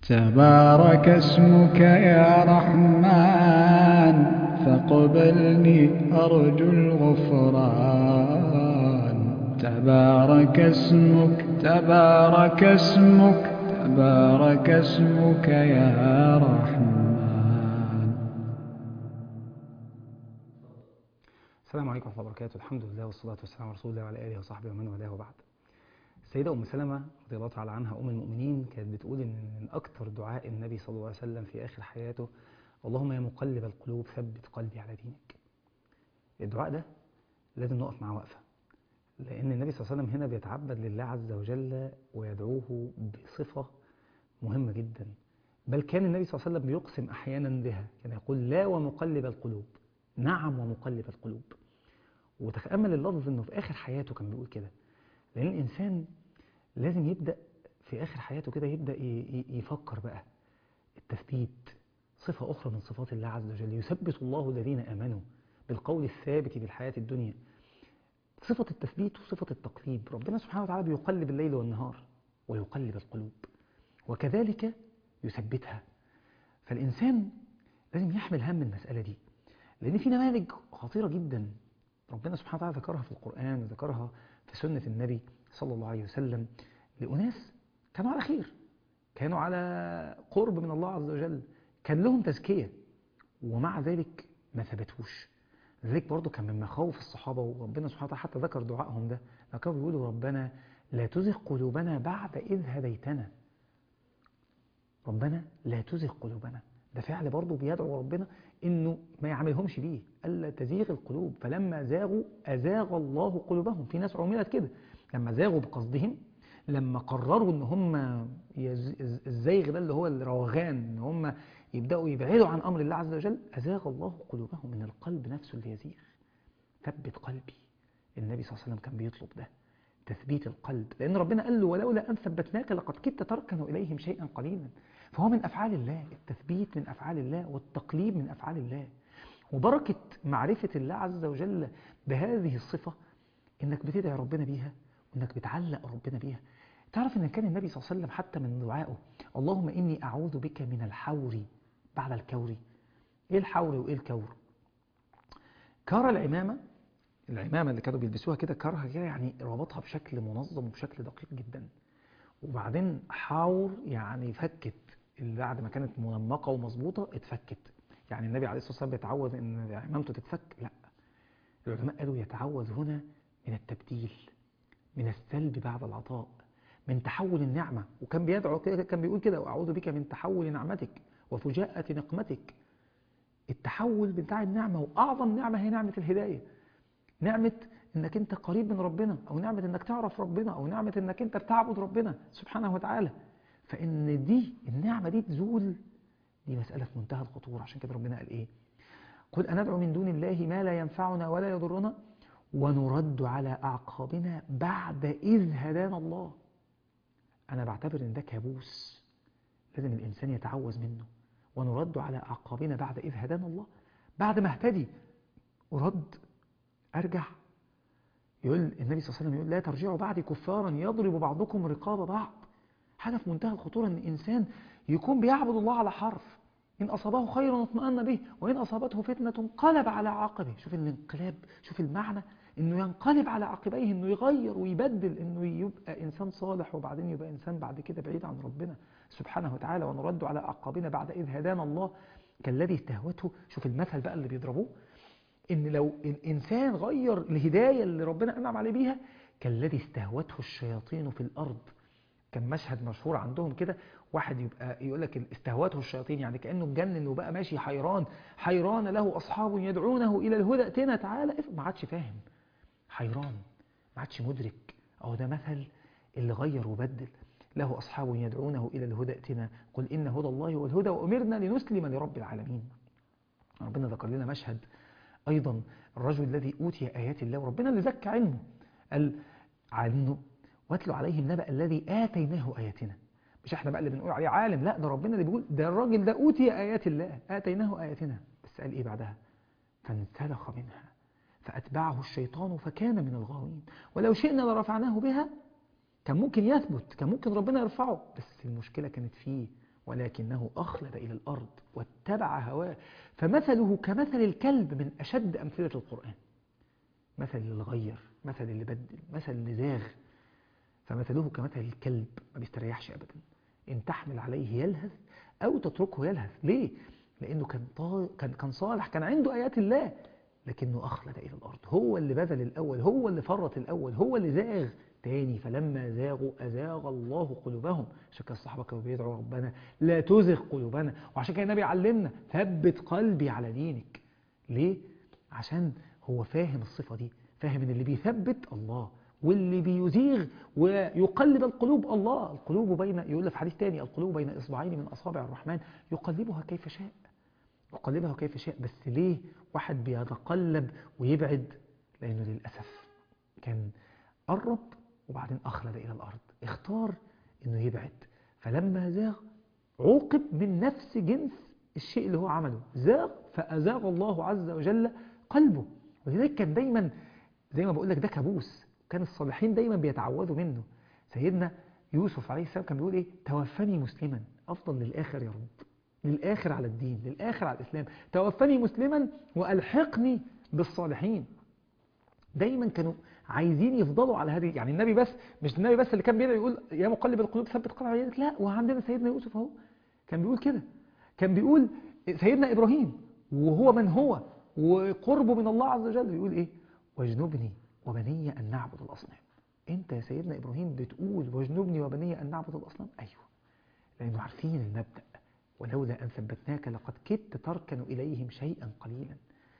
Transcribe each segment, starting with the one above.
تبارك اسمك يا رحمن فاقبلني أرجو الغفران تبارك اسمك تبارك اسمك تبارك اسمك يا رحمن السلام عليكم ورحمة الله وبركاته الحمد لله والصلاة والسلام على رسول الله وعلى آله وصحبه ومن والاه وبعد السيدة أم سلمة رضي الله تعالى عنها أم المؤمنين كانت بتقول إن من أكثر دعاء النبي صلى الله عليه وسلم في آخر حياته اللهم يا مقلب القلوب ثبت قلبي على دينك الدعاء ده لازم نقف معاه وقفة لأن النبي صلى الله عليه وسلم هنا بيتعبد لله عز وجل ويدعوه بصفة مهمة جدا بل كان النبي صلى الله عليه وسلم بيقسم أحيانا بها كان يقول لا ومقلب القلوب نعم ومقلب القلوب وتأمل اللفظ انه في اخر حياته كان بيقول كده لان الانسان لازم يبدأ في اخر حياته كده يبدأ يفكر بقى التثبيت صفة اخرى من صفات الله عز وجل يثبت الله الذين امنوا بالقول الثابت في الحياة الدنيا صفة التثبيت وصفة التقليب ربنا سبحانه وتعالى بيقلب الليل والنهار ويقلب القلوب وكذلك يثبتها فالإنسان لازم يحمل هم المسألة دي لأن في نماذج خطيرة جدا ربنا سبحانه وتعالى ذكرها في القرآن وذكرها في سنة النبي صلى الله عليه وسلم لأناس كانوا على خير كانوا على قرب من الله عز وجل كان لهم تزكية ومع ذلك ما ثبتوش ذلك برضو كان من مخاوف الصحابة وربنا سبحانه وتعالى حتى ذكر دعائهم ده كانوا بيقولوا ربنا لا تزغ قلوبنا بعد إذ هديتنا ربنا لا تزغ قلوبنا ده فعل برضه بيدعو ربنا انه ما يعملهمش بيه الا تزيغ القلوب فلما زاغوا ازاغ الله قلوبهم في ناس عملت كده لما زاغوا بقصدهم لما قرروا ان هم يز... الزيغ ده اللي هو الروغان ان هم يبداوا يبعدوا عن امر الله عز وجل ازاغ الله قلوبهم من القلب نفسه اللي يزيغ ثبت قلبي النبي صلى الله عليه وسلم كان بيطلب ده تثبيت القلب لان ربنا قال له ولولا ان ثبتناك لقد كدت تركن اليهم شيئا قليلا فهو من أفعال الله التثبيت من أفعال الله والتقليب من أفعال الله وبركة معرفة الله عز وجل بهذه الصفة إنك بتدعي ربنا بيها وإنك بتعلق ربنا بيها تعرف إن كان النبي صلى الله عليه وسلم حتى من دعائه اللهم إني أعوذ بك من الحور بعد الكور إيه الحور وإيه الكور كار العمامة العمامة اللي كانوا بيلبسوها كده كارها كده يعني ربطها بشكل منظم وبشكل دقيق جدا وبعدين حاور يعني فكت اللي بعد ما كانت منمقة ومظبوطة اتفكت يعني النبي عليه الصلاة والسلام بيتعوذ ان عمامته تتفك لا العلماء قالوا يتعوذ هنا من التبديل من السلب بعد العطاء من تحول النعمة وكان بيدعو كده كان بيقول كده وأعوذ بك من تحول نعمتك وفجاءة نقمتك التحول بتاع النعمة وأعظم نعمة هي نعمة الهداية نعمة انك انت قريب من ربنا او نعمة انك تعرف ربنا او نعمة انك انت بتعبد ربنا سبحانه وتعالى فان دي النعمة دي تزول دي مسألة في منتهى الخطورة عشان كده ربنا قال ايه قل أندعو من دون الله ما لا ينفعنا ولا يضرنا ونرد على أعقابنا بعد إذ هدانا الله أنا بعتبر إن ده كابوس لازم الإنسان يتعوذ منه ونرد على أعقابنا بعد إذ هدانا الله بعد ما اهتدي أرد أرجع يقول النبي صلى الله عليه وسلم يقول لا ترجعوا بعد كفارا يضرب بعضكم رقاب بعض حاجة في منتهى الخطورة ان الانسان يكون بيعبد الله على حرف ان اصابه خير اطمأن به وان اصابته فتنة انقلب على عقبه شوف الانقلاب شوف المعنى انه ينقلب على عقبيه انه يغير ويبدل انه يبقى انسان صالح وبعدين يبقى انسان بعد كده بعيد عن ربنا سبحانه وتعالى ونرد على اعقابنا بعد اذ هدانا الله كالذي استهوته شوف المثل بقى اللي بيضربوه ان لو الانسان غير الهدايه اللي ربنا انعم عليه بيها كالذي استهوته الشياطين في الارض كان مشهد مشهور عندهم كده واحد يبقى يقول لك استهوته الشياطين يعني كانه اتجنن وبقى ماشي حيران حيران له اصحاب يدعونه الى الهدى ائتنا تعالى ما عادش فاهم حيران ما عادش مدرك اهو ده مثل اللي غير وبدل له اصحاب يدعونه الى الهدى ائتنا قل ان هدى الله هو الهدى وامرنا لنسلم لرب العالمين ربنا ذكر لنا مشهد أيضا الرجل الذي أوتي آيات الله وربنا اللي زكى علمه قال عنه واتلوا عليهم نبأ الذي آتيناه آياتنا مش احنا بقى اللي بنقول عليه عالم لا ده ربنا اللي بيقول ده الراجل ده أوتي آيات الله آتيناه آياتنا بس قال إيه بعدها فانسلخ منها فأتبعه الشيطان فكان من الغاوين ولو شئنا لرفعناه بها كان ممكن يثبت كان ممكن ربنا يرفعه بس المشكلة كانت فيه ولكنه أخلد إلى الأرض واتبع هواه فمثله كمثل الكلب من أشد أمثلة القرآن مثل اللي غير مثل اللي بدل مثل اللي زاغ فمثله كمثل الكلب ما بيستريحش أبدا إن تحمل عليه يلهث أو تتركه يلهث ليه؟ لأنه كان, طا... كان كان صالح كان عنده آيات الله لكنه أخلد إلى الأرض هو اللي بذل الأول هو اللي فرط الأول هو اللي زاغ تاني فلما زاغوا أزاغ الله قلوبهم عشان كده الصحابة كانوا بيدعوا ربنا لا تزغ قلوبنا وعشان كده النبي علمنا ثبت قلبي على دينك ليه؟ عشان هو فاهم الصفة دي فاهم ان اللي بيثبت الله واللي بيزيغ ويقلب القلوب الله القلوب بين يقول في حديث تاني القلوب بين إصبعين من أصابع الرحمن يقلبها كيف شاء يقلبها كيف شاء بس ليه واحد بيتقلب ويبعد لأنه للأسف كان قرب وبعدين أخلد إلى الأرض اختار أنه يبعد فلما زاغ عوقب من نفس جنس الشيء اللي هو عمله زاغ فأزاغ الله عز وجل قلبه ولذلك كان دايما زي ما بقول لك ده كابوس كان الصالحين دايما بيتعوذوا منه سيدنا يوسف عليه السلام كان بيقول ايه توفني مسلما افضل للاخر يا رب للاخر على الدين للاخر على الاسلام توفني مسلما والحقني بالصالحين دايما كانوا عايزين يفضلوا على هذه يعني النبي بس مش النبي بس اللي كان بيدعي يقول يا مقلب القلوب ثبت قلبي على دينك لا وعندنا سيدنا يوسف اهو كان بيقول كده كان بيقول سيدنا ابراهيم وهو من هو وقربه من الله عز وجل بيقول ايه واجنبني وبني أن نعبد الأصنام أنت يا سيدنا إبراهيم بتقول واجنبني وبني أن نعبد الأصنام أيوة لأنه عارفين المبدأ ولولا أن ثبتناك لقد كدت تركن إليهم شيئا قليلا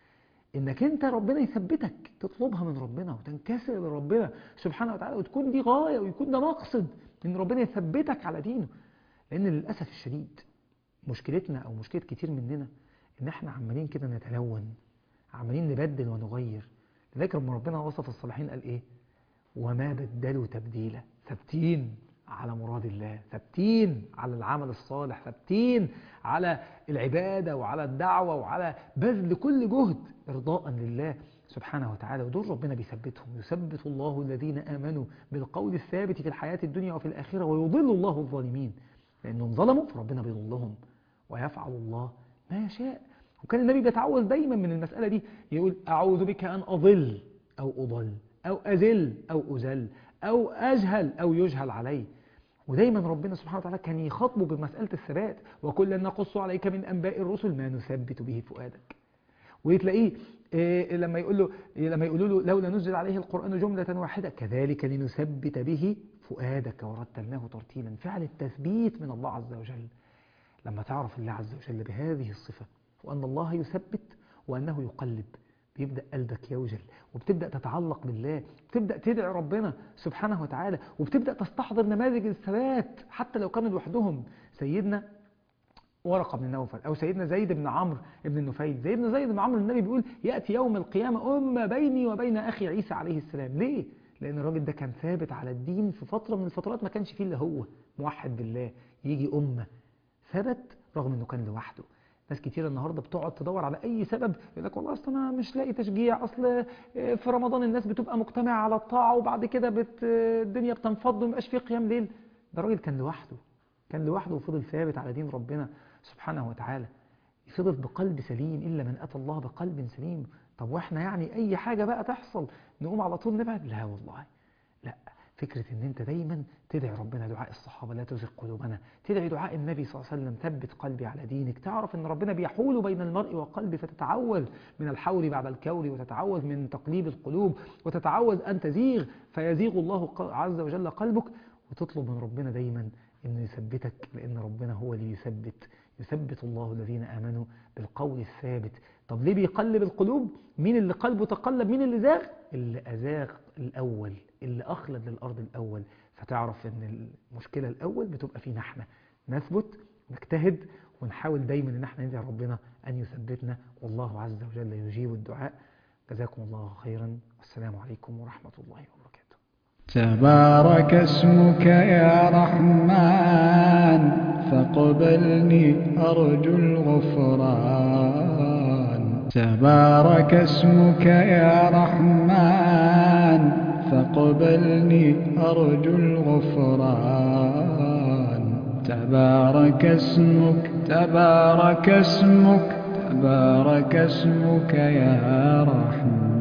إنك أنت ربنا يثبتك تطلبها من ربنا وتنكسر لربنا سبحانه وتعالى وتكون دي غاية ويكون ده مقصد إن ربنا يثبتك على دينه لأن للأسف الشديد مشكلتنا أو مشكلة كتير مننا إن إحنا عمالين كده نتلون عمالين نبدل ونغير لذلك لما ربنا وصف الصالحين قال ايه وما بدلوا تبديلا ثابتين على مراد الله ثابتين على العمل الصالح ثابتين على العبادة وعلى الدعوة وعلى بذل كل جهد إرضاء لله سبحانه وتعالى ودول ربنا بيثبتهم يثبت الله الذين آمنوا بالقول الثابت في الحياة الدنيا وفي الآخرة ويضل الله الظالمين لأنهم ظلموا فربنا بيضلهم ويفعل الله ما يشاء وكان النبي بيتعوذ دايما من المسألة دي يقول أعوذ بك أن أضل أو أضل أو أذل أو أزل أو أجهل أو يجهل علي ودايما ربنا سبحانه وتعالى كان يخاطبه بمسألة الثبات وكلا نقص عليك من أنباء الرسل ما نثبت به فؤادك وتلاقيه إيه لما يقول له لما يقولوا له لولا نزل عليه القرآن جملة واحدة كذلك لنثبت به فؤادك ورتلناه ترتيلا فعل التثبيت من الله عز وجل لما تعرف الله عز وجل بهذه الصفة وأن الله يثبت وأنه يقلب بيبدأ قلبك يوجل وبتبدأ تتعلق بالله بتبدأ تدعي ربنا سبحانه وتعالى وبتبدأ تستحضر نماذج الثبات حتى لو كانوا لوحدهم سيدنا ورقة بن نوفل أو سيدنا زيد بن عمرو بن النفيل سيدنا زيد بن عمرو النبي بيقول يأتي يوم القيامة أمة بيني وبين أخي عيسى عليه السلام ليه؟ لأن الراجل ده كان ثابت على الدين في فترة من الفترات ما كانش فيه إلا هو موحد بالله يجي أمة ثبت رغم أنه كان لوحده ناس كتير النهارده بتقعد تدور على اي سبب يقول لك والله اصل انا مش لاقي تشجيع اصل في رمضان الناس بتبقى مجتمعه على الطاعه وبعد كده بت الدنيا بتنفض ومبقاش فيه قيام ليل ده راجل كان لوحده كان لوحده وفضل ثابت على دين ربنا سبحانه وتعالى فضل بقلب سليم الا من اتى الله بقلب سليم طب واحنا يعني اي حاجه بقى تحصل نقوم على طول نبعد لا والله لا فكرة ان انت دايما تدعي ربنا دعاء الصحابة لا تزغ قلوبنا تدعي دعاء النبي صلى الله عليه وسلم ثبت قلبي على دينك تعرف ان ربنا بيحول بين المرء وقلبه فتتعوذ من الحول بعد الكور وتتعوذ من تقليب القلوب وتتعوذ ان تزيغ فيزيغ الله عز وجل قلبك وتطلب من ربنا دايما انه يثبتك لان ربنا هو اللي يثبت يثبت الله الذين امنوا بالقول الثابت طب ليه بيقلب القلوب مين اللي قلبه تقلب مين اللي زاغ اللي ازاغ الاول اللي أخلد للأرض الأول فتعرف أن المشكلة الأول بتبقى فينا احنا نثبت نجتهد ونحاول دايما أن احنا ندعي ربنا أن يثبتنا والله عز وجل يجيب الدعاء جزاكم الله خيرا والسلام عليكم ورحمة الله وبركاته تبارك اسمك يا رحمن فاقبلني أرجو الغفران تبارك اسمك يا رحمن فاقبلني أرجو الغفران تبارك اسمك تبارك اسمك تبارك اسمك يا رحمن